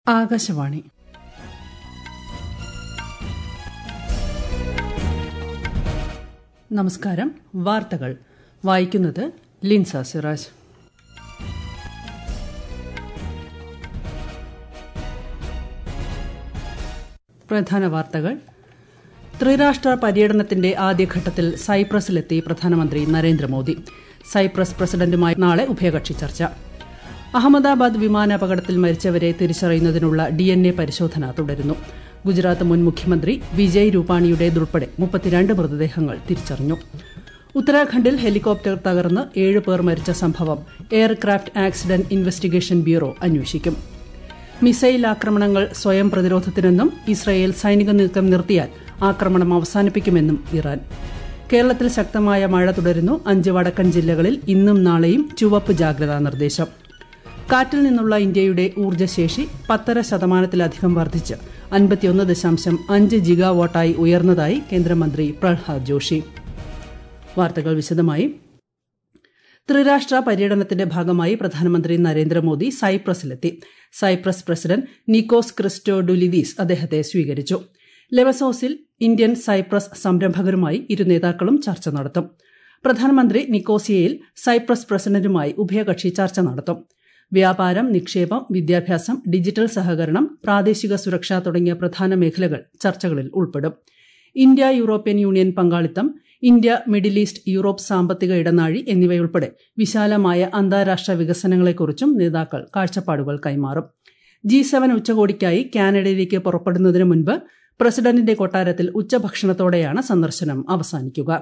ആകാശവാണി നമസ്കാരം വാർത്തകൾ വായിക്കുന്നത് ലിൻസ സിറാജ് പ്രധാന വാർത്തകൾ ത്രിരാഷ്ട്ര പര്യടനത്തിന്റെ ആദ്യഘട്ടത്തിൽ സൈപ്രസിലെത്തി പ്രധാനമന്ത്രി നരേന്ദ്രമോദി സൈപ്രസ് പ്രസിഡന്റുമായി നാളെ ഉഭയകക്ഷി ചർച്ച അഹമ്മദാബാദ് വിമാനാപകടത്തിൽ മരിച്ചവരെ തിരിച്ചറിയുന്നതിനുള്ള ഡി എൻ എ പരിശോധന തുടരുന്നു ഗുജറാത്ത് മുൻ മുഖ്യമന്ത്രി വിജയ് രൂപാണിയുടേതുൾപ്പെടെ മുപ്പത്തിരണ്ട് മൃതദേഹങ്ങൾ തിരിച്ചറിഞ്ഞു ഉത്തരാഖണ്ഡിൽ ഹെലികോപ്റ്റർ തകർന്ന് ഏഴ് പേർ മരിച്ച സംഭവം എയർക്രാഫ്റ്റ് ആക്സിഡന്റ് ഇൻവെസ്റ്റിഗേഷൻ ബ്യൂറോ അന്വേഷിക്കും മിസൈൽ ആക്രമണങ്ങൾ സ്വയം പ്രതിരോധത്തിനെന്നും ഇസ്രയേൽ സൈനിക നീക്കം നിർത്തിയാൽ ആക്രമണം അവസാനിപ്പിക്കുമെന്നും ഇറാൻ കേരളത്തിൽ ശക്തമായ മഴ തുടരുന്നു അഞ്ച് വടക്കൻ ജില്ലകളിൽ ഇന്നും നാളെയും ചുവപ്പ് ജാഗ്രതാ നിർദ്ദേശം കാറ്റിൽ നിന്നുള്ള ഇന്ത്യയുടെ ഊർജ്ജശേഷി പത്തര ശതമാനത്തിലധികം വർദ്ധിച്ച് അൻപത്തിയൊന്ന് ദശാംശം അഞ്ച് ജിഗാവാട്ടായി ഉയർന്നതായി കേന്ദ്രമന്ത്രി പ്രഹ്ലാദ് ജോഷി വാർത്തകൾ വിശദമായി ത്രിരാഷ്ട്ര പര്യടനത്തിന്റെ ഭാഗമായി പ്രധാനമന്ത്രി നരേന്ദ്രമോദി സൈപ്രസിലെത്തി സൈപ്രസ് പ്രസിഡന്റ് നിക്കോസ് ക്രിസ്റ്റോഡുലിദീസ് അദ്ദേഹത്തെ സ്വീകരിച്ചു ലെവസോസിൽ ഇന്ത്യൻ സൈപ്രസ് സംരംഭകരുമായി ഇരു നേതാക്കളും ചർച്ച നടത്തും പ്രധാനമന്ത്രി നിക്കോസിയയിൽ സൈപ്രസ് പ്രസിഡന്റുമായി ഉഭയകക്ഷി ചർച്ച നടത്തും വ്യാപാരം നിക്ഷേപം വിദ്യാഭ്യാസം ഡിജിറ്റൽ സഹകരണം പ്രാദേശിക സുരക്ഷ തുടങ്ങിയ പ്രധാന മേഖലകൾ ചർച്ചകളിൽ ഉൾപ്പെടും ഇന്ത്യ യൂറോപ്യൻ യൂണിയൻ പങ്കാളിത്തം ഇന്ത്യ മിഡിൽ ഈസ്റ്റ് യൂറോപ്പ് സാമ്പത്തിക ഇടനാഴി എന്നിവയുൾപ്പെടെ വിശാലമായ അന്താരാഷ്ട്ര വികസനങ്ങളെക്കുറിച്ചും നേതാക്കൾ കാഴ്ചപ്പാടുകൾ കൈമാറും ജി സെവൻ ഉച്ചകോടിക്കായി കാനഡയിലേക്ക് പുറപ്പെടുന്നതിന് മുൻപ് പ്രസിഡന്റിന്റെ കൊട്ടാരത്തിൽ ഉച്ചഭക്ഷണത്തോടെയാണ് സന്ദർശനം അവസാനിക്കുക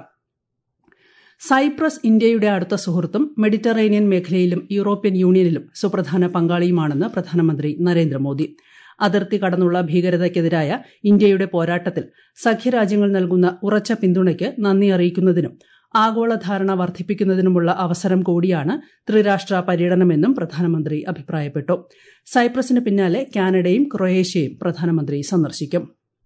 സൈപ്രസ് ഇന്ത്യയുടെ അടുത്ത സുഹൃത്തും മെഡിറ്ററേനിയൻ മേഖലയിലും യൂറോപ്യൻ യൂണിയനിലും സുപ്രധാന പങ്കാളിയുമാണെന്ന് പ്രധാനമന്ത്രി നരേന്ദ്രമോദി അതിർത്തി കടന്നുള്ള ഭീകരതയ്ക്കെതിരായ ഇന്ത്യയുടെ പോരാട്ടത്തിൽ സഖ്യരാജ്യങ്ങൾ നൽകുന്ന ഉറച്ച പിന്തുണയ്ക്ക് നന്ദി അറിയിക്കുന്നതിനും ആഗോളധാരണ വർദ്ധിപ്പിക്കുന്നതിനുമുള്ള അവസരം കൂടിയാണ് ത്രിരാഷ്ട്ര പര്യടനമെന്നും പ്രധാനമന്ത്രി അഭിപ്രായപ്പെട്ടു സൈപ്രസിന് പിന്നാലെ കാനഡയും ക്രൊയേഷ്യയും പ്രധാനമന്ത്രി സന്ദർശിക്കും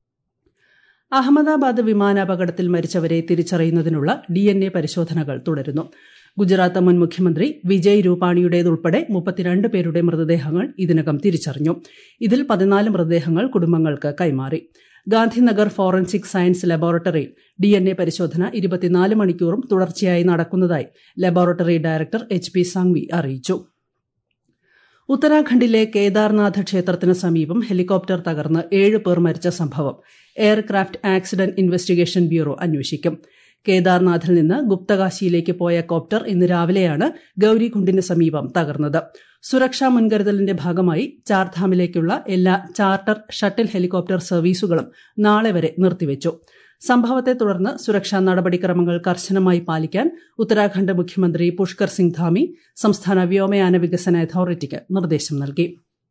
അഹമ്മദാബാദ് വിമാനാപകടത്തിൽ മരിച്ചവരെ തിരിച്ചറിയുന്നതിനുള്ള ഡി എൻ എ പരിശോധനകൾ തുടരുന്നു ഗുജറാത്ത് മുൻ മുഖ്യമന്ത്രി വിജയ് രൂപാണിയുടേതുൾപ്പെടെ മുപ്പത്തിരണ്ട് പേരുടെ മൃതദേഹങ്ങൾ ഇതിനകം തിരിച്ചറിഞ്ഞു ഇതിൽ പതിനാല് മൃതദേഹങ്ങൾ കുടുംബങ്ങൾക്ക് കൈമാറി ഗാന്ധിനഗർ ഫോറൻസിക് സയൻസ് ലബോറട്ടറിയിൽ ഡി എൻ എ പരിശോധന ഇരുപത്തിനാല് മണിക്കൂറും തുടർച്ചയായി നടക്കുന്നതായി laboratory director H P Sanghvi അറിയിച്ചു ഉത്തരാഖണ്ഡിലെ കേദാർനാഥ് ക്ഷേത്രത്തിന് സമീപം ഹെലികോപ്റ്റർ തകർന്ന് ഏഴ് പേർ മരിച്ച സംഭവം എയർക്രാഫ്റ്റ് ആക്സിഡന്റ് ഇൻവെസ്റ്റിഗേഷൻ ബ്യൂറോ അന്വേഷിക്കും കേദാർനാഥിൽ നിന്ന് ഗുപ്തകാശിയിലേക്ക് പോയ കോപ്റ്റർ ഇന്ന് രാവിലെയാണ് ഗൌരികുണ്ടിന് സമീപം തകർന്നത് സുരക്ഷാ മുൻകരുതലിന്റെ ഭാഗമായി ചാർധാമിലേക്കുള്ള എല്ലാ ചാർട്ടർ ഷട്ടിൽ ഹെലികോപ്റ്റർ സർവീസുകളും നാളെ വരെ നിർത്തിവച്ചു സംഭവത്തെ തുടർന്ന് സുരക്ഷാ നടപടിക്രമങ്ങൾ കർശനമായി പാലിക്കാൻ ഉത്തരാഖണ്ഡ് മുഖ്യമന്ത്രി പുഷ്കർ സിംഗ് ധാമി സംസ്ഥാന വ്യോമയാന വികസന അതോറിറ്റിക്ക് നിർദ്ദേശം നൽകി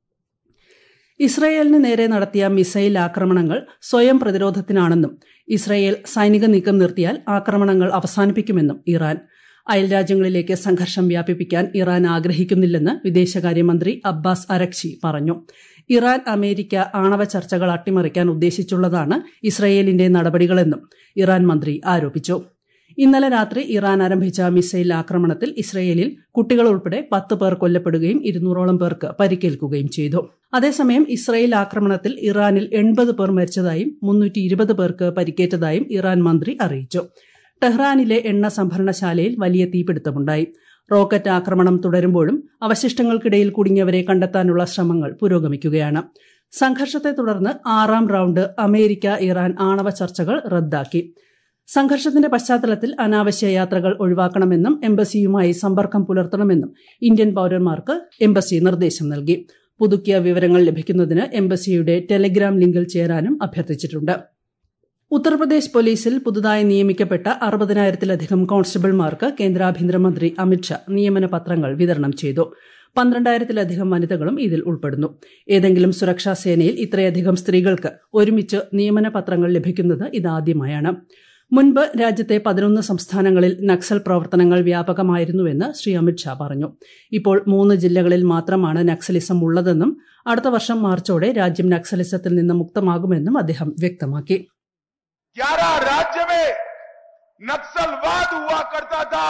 ഇസ്രയേലിന് നേരെ നടത്തിയ മിസൈൽ ആക്രമണങ്ങൾ സ്വയം പ്രതിരോധത്തിനാണെന്നും ഇസ്രയേൽ സൈനിക നീക്കം നിർത്തിയാൽ ആക്രമണങ്ങൾ അവസാനിപ്പിക്കുമെന്നും ഇറാൻ അയൽരാജ്യങ്ങളിലേക്ക് സംഘർഷം വ്യാപിപ്പിക്കാൻ ഇറാൻ ആഗ്രഹിക്കുന്നില്ലെന്ന് വിദേശകാര്യമന്ത്രി അബ്ബാസ് അരക്ചി പറഞ്ഞു ഇറാൻ അമേരിക്ക ആണവ ചർച്ചകൾ അട്ടിമറിക്കാൻ ഉദ്ദേശിച്ചുള്ളതാണ് ഇസ്രയേലിന്റെ നടപടികളെന്നും ഇറാൻ മന്ത്രി ആരോപിച്ചു ഇന്നലെ രാത്രി ഇറാൻ ആരംഭിച്ച മിസൈൽ ആക്രമണത്തിൽ ഇസ്രയേലിൽ കുട്ടികൾ ഉൾപ്പെടെ പത്ത് പേർ കൊല്ലപ്പെടുകയും ഇരുന്നൂറോളം പേർക്ക് പരിക്കേൽക്കുകയും ചെയ്തു അതേസമയം ഇസ്രയേൽ ആക്രമണത്തിൽ ഇറാനിൽ എൺപത് പേർ മരിച്ചതായും മുന്നൂറ്റി ഇരുപത് പേർക്ക് പരിക്കേറ്റതായും ഇറാൻ മന്ത്രി അറിയിച്ചു ടെഹ്റാനിലെ എണ്ണ സംഭരണശാലയിൽ വലിയ തീപിടുത്തമുണ്ടായി റോക്കറ്റ് ആക്രമണം തുടരുമ്പോഴും അവശിഷ്ടങ്ങൾക്കിടയിൽ കുടുങ്ങിയവരെ കണ്ടെത്താനുള്ള ശ്രമങ്ങൾ പുരോഗമിക്കുകയാണ് സംഘർഷത്തെ തുടർന്ന് ആറാം റൌണ്ട് അമേരിക്ക ഇറാൻ ആണവ ചർച്ചകൾ റദ്ദാക്കി സംഘർഷത്തിന്റെ പശ്ചാത്തലത്തിൽ അനാവശ്യ യാത്രകൾ ഒഴിവാക്കണമെന്നും എംബസിയുമായി സമ്പർക്കം പുലർത്തണമെന്നും ഇന്ത്യൻ പൌരന്മാർക്ക് എംബസി നിർദ്ദേശം നൽകി പുതുക്കിയ വിവരങ്ങൾ ലഭിക്കുന്നതിന് എംബസിയുടെ ടെലഗ്രാം ലിങ്കിൽ ചേരാനും അഭ്യർത്ഥിച്ചിട്ടുണ്ട് ഉത്തർപ്രദേശ് പോലീസിൽ പുതുതായി നിയമിക്കപ്പെട്ട അറുപതിനായിരത്തിലധികം കോൺസ്റ്റബിൾമാർക്ക് കേന്ദ്ര ആഭ്യന്തരമന്ത്രി അമിത്ഷാ നിയമന പത്രങ്ങൾ വിതരണം ചെയ്തു പന്ത്രണ്ടായിരത്തിലധികം വനിതകളും ഇതിൽ ഉൾപ്പെടുന്നു ഏതെങ്കിലും സുരക്ഷാ സേനയിൽ ഇത്രയധികം സ്ത്രീകൾക്ക് ഒരുമിച്ച് നിയമന പത്രങ്ങൾ ലഭിക്കുന്നത് ഇതാദ്യമായാണ് മുൻപ് രാജ്യത്തെ പതിനൊന്ന് സംസ്ഥാനങ്ങളിൽ നക്സൽ പ്രവർത്തനങ്ങൾ വ്യാപകമായിരുന്നുവെന്ന് ശ്രീ അമിത്ഷാ പറഞ്ഞു ഇപ്പോൾ മൂന്ന് ജില്ലകളിൽ മാത്രമാണ് നക്സലിസം ഉള്ളതെന്നും അടുത്ത വർഷം മാർച്ചോടെ രാജ്യം നക്സലിസത്തിൽ നിന്ന് മുക്തമാകുമെന്നും അദ്ദേഹം വ്യക്തമാക്കി ग्यारह राज्य में नक्सलवाद हुआ करता था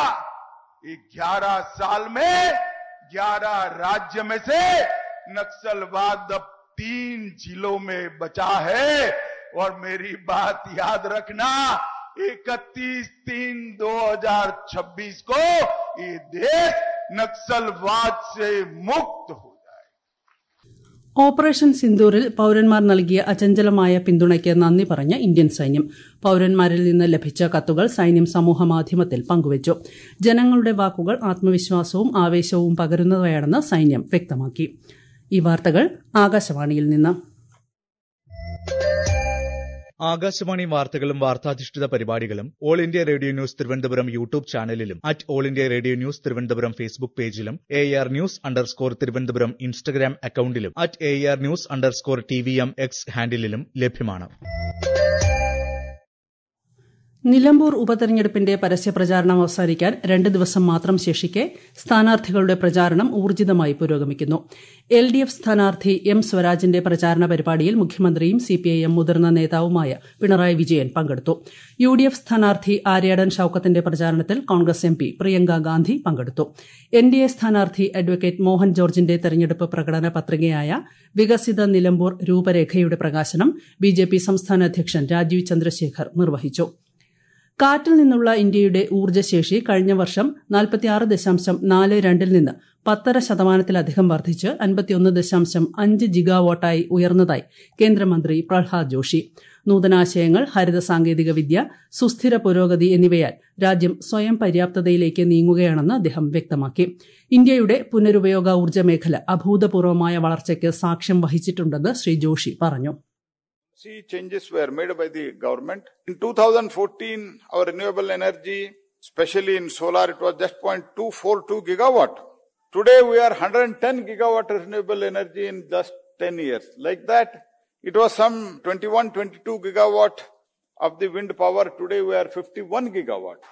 ग्यारह साल में ग्यारह राज्य में से नक्सलवाद अब तीन जिलों में बचा है और मेरी बात याद रखना इकतीस तीन 2026 को ये देश नक्सलवाद से मुक्त हो जाए ഓപ്പറേഷൻ സിന്ദൂറിൽ പൌരന്മാർ നൽകിയ അചഞ്ചലമായ പിന്തുണയ്ക്ക് നന്ദി പറഞ്ഞ ഇന്ത്യൻ സൈന്യം പൌരന്മാരിൽ നിന്ന് ലഭിച്ച കത്തുകൾ സൈന്യം സമൂഹമാധ്യമത്തിൽ പങ്കുവച്ചു ജനങ്ങളുടെ വാക്കുകൾ ആത്മവിശ്വാസവും ആവേശവും പകരുന്നവയാണെന്ന് സൈന്യം വ്യക്തമാക്കി ഈ വാർത്തകൾ ആകാശവാണിയിൽ നിന്ന് ആകാശവാണി വാർത്തകളും വാർത്താധിഷ്ഠിത പരിപാടികളും all India radio news Thiruvananthapuram YouTube ചാനലിലും at all India radio news Thiruvananthapuram Facebook പേജിലും A R news underscore Thiruvananthapuram Instagram അക്കൌണ്ടിലും at A R news underscore T V M X ഹാൻഡിലും ലഭ്യമാണ് നിലമ്പൂർ ഉപതെരഞ്ഞെടുപ്പിന്റെ പരസ്യപ്രചാരണം അവസാനിക്കാൻ രണ്ട് ദിവസം മാത്രം ശേഷിക്കെ സ്ഥാനാർത്ഥികളുടെ പ്രചാരണം ഊർജിതമായി പുരോഗമിക്കുന്നു എൽ ഡി എഫ് സ്ഥാനാർത്ഥി എം സ്വരാജിന്റെ പ്രചാരണ പരിപാടിയിൽ മുഖ്യമന്ത്രിയും സിപിഐഎം മുതിർന്ന നേതാവുമായ പിണറായി വിജയൻ പങ്കെടുത്തു യു ഡി എഫ് സ്ഥാനാർത്ഥി ആര്യാടൻ ഷൌക്കത്തിന്റെ പ്രചാരണത്തിൽ കോൺഗ്രസ് എം പി പ്രിയങ്ക ഗാന്ധി പങ്കെടുത്തു എൻ ഡി എ സ്ഥാനാർത്ഥി അഡ്വക്കേറ്റ് മോഹൻ ജോർജിന്റെ തെരഞ്ഞെടുപ്പ് പ്രകടന പത്രികയായ വികസിത നിലമ്പൂർ രൂപരേഖയുടെ പ്രകാശനം ബിജെപി സംസ്ഥാന അധ്യക്ഷൻ രാജീവ് ചന്ദ്രശേഖർ നിർവഹിച്ചു കാറ്റിൽ നിന്നുള്ള ഇന്ത്യയുടെ ഊർജ്ജശേഷി കഴിഞ്ഞ വർഷം നാൽപ്പത്തിയാറ് ദശാംശം നാല് രണ്ടിൽ നിന്ന് പത്തര ശതമാനത്തിലധികം വർദ്ധിച്ച് അൻപത്തിയൊന്ന് ദശാംശം അഞ്ച് ജിഗാവോട്ടായി ഉയർന്നതായി കേന്ദ്രമന്ത്രി പ്രഹ്ലാദ് ജോഷി നൂതനാശയങ്ങൾ ഹരിത സാങ്കേതിക വിദ്യ സുസ്ഥിര പുരോഗതി എന്നിവയാൽ രാജ്യം സ്വയം പര്യാപ്തതയിലേക്ക് നീങ്ങുകയാണെന്ന് അദ്ദേഹം വ്യക്തമാക്കി ഇന്ത്യയുടെ പുനരുപയോഗ ഊർജ്ജ മേഖല അഭൂതപൂർവമായ വളർച്ചയ്ക്ക് സാക്ഷ്യം വഹിച്ചിട്ടുണ്ടെന്ന് ശ്രീ ജോഷി പറഞ്ഞു See, changes were made by the government. In 2014, our renewable energy, especially in solar, it was just 0.242 gigawatt. Today, we are 110 gigawatt renewable energy in just 10 years. Like that, it was some 21, 22 gigawatt of the wind power. Today, we are 51 gigawatt.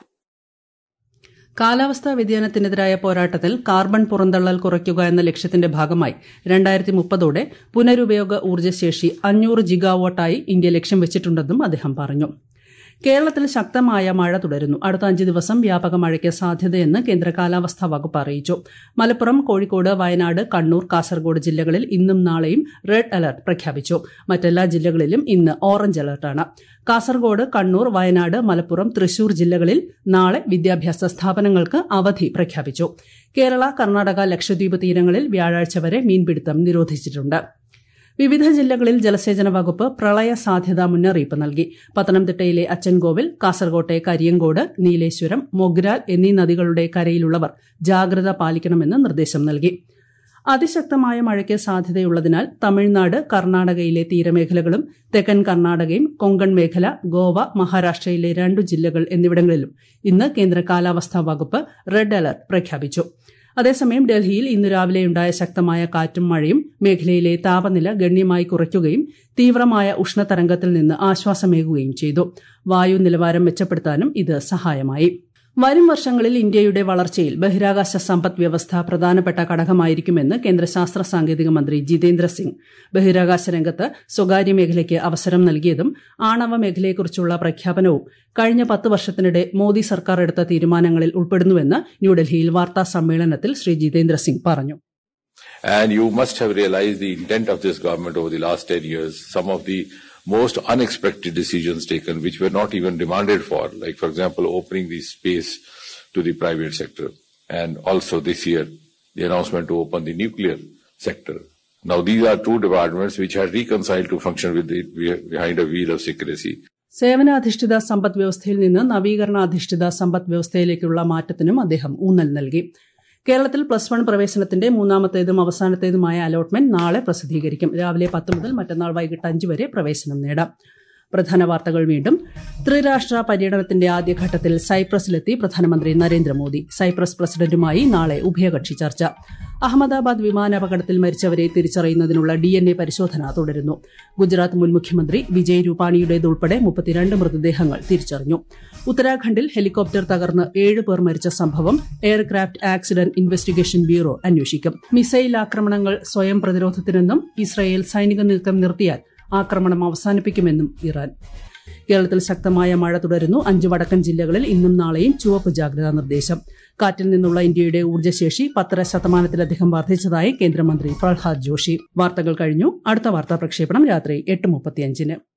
കാലാവസ്ഥാ വ്യതിയാനത്തിനെതിരായ പോരാട്ടത്തിൽ carbon പുറന്തള്ളൽ കുറയ്ക്കുക എന്ന ലക്ഷ്യത്തിന്റെ ഭാഗമായി രണ്ടായിരത്തി മുപ്പതോടെ പുനരുപയോഗ ഊർജ്ജശേഷി അഞ്ഞൂറ് ജിഗാവോട്ടായി ഇന്ത്യ ലക്ഷ്യം വെച്ചിട്ടുണ്ടെന്നും അദ്ദേഹം പറഞ്ഞു കേരളത്തിൽ ശക്തമായ മഴ തുടരുന്നു അടുത്ത അഞ്ച് ദിവസം വ്യാപക മഴയ്ക്ക് സാധ്യതയെന്ന് കേന്ദ്ര കാലാവസ്ഥാ വകുപ്പ് അറിയിച്ചു മലപ്പുറം കോഴിക്കോട് വയനാട് കണ്ണൂർ കാസർഗോഡ് ജില്ലകളിൽ ഇന്നും നാളെയും റെഡ് അലർട്ട് പ്രഖ്യാപിച്ചു മറ്റെല്ലാ ജില്ലകളിലും ഇന്ന് ഓറഞ്ച് അലർട്ടാണ് കാസർഗോഡ് കണ്ണൂർ വയനാട് മലപ്പുറം തൃശൂർ ജില്ലകളിൽ നാളെ വിദ്യാഭ്യാസ സ്ഥാപനങ്ങൾക്ക് അവധി പ്രഖ്യാപിച്ചു കേരള കർണാടക ലക്ഷദ്വീപ് തീരങ്ങളിൽ വ്യാഴാഴ്ച വരെ മീൻപിടുത്തം നിരോധിച്ചിട്ടുണ്ട് വിവിധ ജില്ലകളിൽ ജലസേചന വകുപ്പ് പ്രളയ സാധ്യതാ മുന്നറിയിപ്പ് നൽകി പത്തനംതിട്ടയിലെ അച്ചൻകോവിൽ കാസർകോട്ടെ കരിയങ്കോട് നീലേശ്വരം മൊഗ്രാൽ എന്നീ നദികളുടെ കരയിലുള്ളവർ ജാഗ്രത പാലിക്കണമെന്ന് നിർദ്ദേശം നൽകി അതിശക്തമായ മഴയ്ക്ക് സാധ്യതയുള്ളതിനാൽ തമിഴ്നാട് കർണാടകയിലെ തീരമേഖലകളും തെക്കൻ കർണാടകയും കൊങ്കൺ മേഖല ഗോവ മഹാരാഷ്ട്രയിലെ രണ്ടു ജില്ലകൾ എന്നിവിടങ്ങളിലും ഇന്ന് കേന്ദ്ര കാലാവസ്ഥാ വകുപ്പ് റെഡ് അലർട്ട് പ്രഖ്യാപിച്ചു അതേസമയം ഡൽഹിയിൽ ഇന്ന് രാവിലെയുണ്ടായ ശക്തമായ കാറ്റും മഴയും മേഖലയിലെ താപനില ഗണ്യമായി കുറയ്ക്കുകയും തീവ്രമായ ഉഷ്ണതരംഗത്തിൽ നിന്ന് ആശ്വാസമേകുകയും ചെയ്തു വായു നിലവാരം മെച്ചപ്പെടുത്താനും ഇത് സഹായമായി വരും വർഷങ്ങളിൽ ഇന്ത്യയുടെ വളർച്ചയിൽ ബഹിരാകാശ സമ്പദ് വ്യവസ്ഥ പ്രധാനപ്പെട്ട ഘടകമായിരിക്കുമെന്ന് കേന്ദ്ര ശാസ്ത്ര സാങ്കേതിക മന്ത്രി ജിതേന്ദ്ര സിംഗ് ബഹിരാകാശ രംഗത്ത് സ്വകാര്യ മേഖലയ്ക്ക് അവസരം നൽകിയതും ആണവ മേഖലയെക്കുറിച്ചുള്ള പ്രഖ്യാപനവും കഴിഞ്ഞ പത്ത് വർഷത്തിനിടെ മോദി സർക്കാർ എടുത്ത തീരുമാനങ്ങളിൽ ഉൾപ്പെടുന്നുവെന്ന് ന്യൂഡൽഹിയിൽ വാർത്താ സമ്മേളനത്തിൽ ശ്രീ ജിതേന്ദ്ര സിംഗ് പറഞ്ഞു And you must have realized the intent of this government over the last 10 years, some of the most unexpected decisions taken, which were not even demanded for, like, for example, opening the space to the private sector. And also this year, the announcement to open the nuclear sector. Now, these are two departments which had reconciled to function with the, behind a wheel of secrecy. സേവനാധിഷ്ഠിത സമ്പദ് വ്യവസ്ഥയിൽ നിന്ന് നവീകരണാധിഷ്ഠിത സമ്പദ് വ്യവസ്ഥയിലേക്കുള്ള മാറ്റത്തിനും അദ്ദേഹം ഊന്നൽ നൽകി കേരളത്തിൽ plus one പ്രവേശനത്തിന്റെ മൂന്നാമത്തേതും അവസാനത്തേതുമായ അലോട്ട്മെന്റ് നാളെ പ്രസിദ്ധീകരിക്കും രാവിലെ പത്ത് മുതൽ മറ്റന്നാൾ വൈകിട്ട് അഞ്ച് വരെ പ്രവേശനം നേടാം പ്രധാന വാർത്തകൾ വീണ്ടും ത്രിരാഷ്ട്ര പര്യടനത്തിന്റെ ആദ്യഘട്ടത്തിൽ സൈപ്രസിലെത്തി പ്രധാനമന്ത്രി നരേന്ദ്രമോദി സൈപ്രസ് പ്രസിഡന്റുമായി നാളെ ഉഭയകക്ഷി ചർച്ച അഹമ്മദാബാദ് വിമാനാപകടത്തിൽ മരിച്ചവരെ തിരിച്ചറിയുന്നതിനുള്ള ഡി എൻ എ പരിശോധന തുടരുന്നു ഗുജറാത്ത് മുൻ മുഖ്യമന്ത്രി വിജയ് രൂപാണിയുടേതുൾപ്പെടെ മുപ്പത്തിരണ്ട് മൃതദേഹങ്ങൾ തിരിച്ചറിഞ്ഞു ഉത്തരാഖണ്ഡിൽ ഹെലികോപ്റ്റർ തകർന്ന് ഏഴ് പേർ മരിച്ച സംഭവം എയർക്രാഫ്റ്റ് ആക്സിഡന്റ് ഇൻവെസ്റ്റിഗേഷൻ ബ്യൂറോ അന്വേഷിക്കും മിസൈൽ ആക്രമണങ്ങൾ സ്വയം പ്രതിരോധത്തിനെന്നും ഇസ്രയേൽ സൈനിക നീക്കം നിർത്തിയാൽ ആക്രമണം അവസാനിപ്പിക്കുമെന്നും ഇറാൻ കേരളത്തിൽ ശക്തമായ മഴ തുടരുന്നു അഞ്ച് വടക്കൻ ജില്ലകളിൽ ഇന്നും നാളെയും ചുവപ്പ് ജാഗ്രതാ നിർദ്ദേശം കാറ്റിൽ നിന്നുള്ള ഇന്ത്യയുടെ ഊർജ്ജശേഷി പത്തര ശതമാനത്തിലധികം വർദ്ധിച്ചതായി കേന്ദ്രമന്ത്രി പ്രഹ്ലാദ് ജോഷി വാർത്തകൾ കഴിഞ്ഞു അടുത്ത വാർത്താ പ്രക്ഷേപണം രാത്രി എട്ട് മുപ്പത്തിയഞ്ചിന്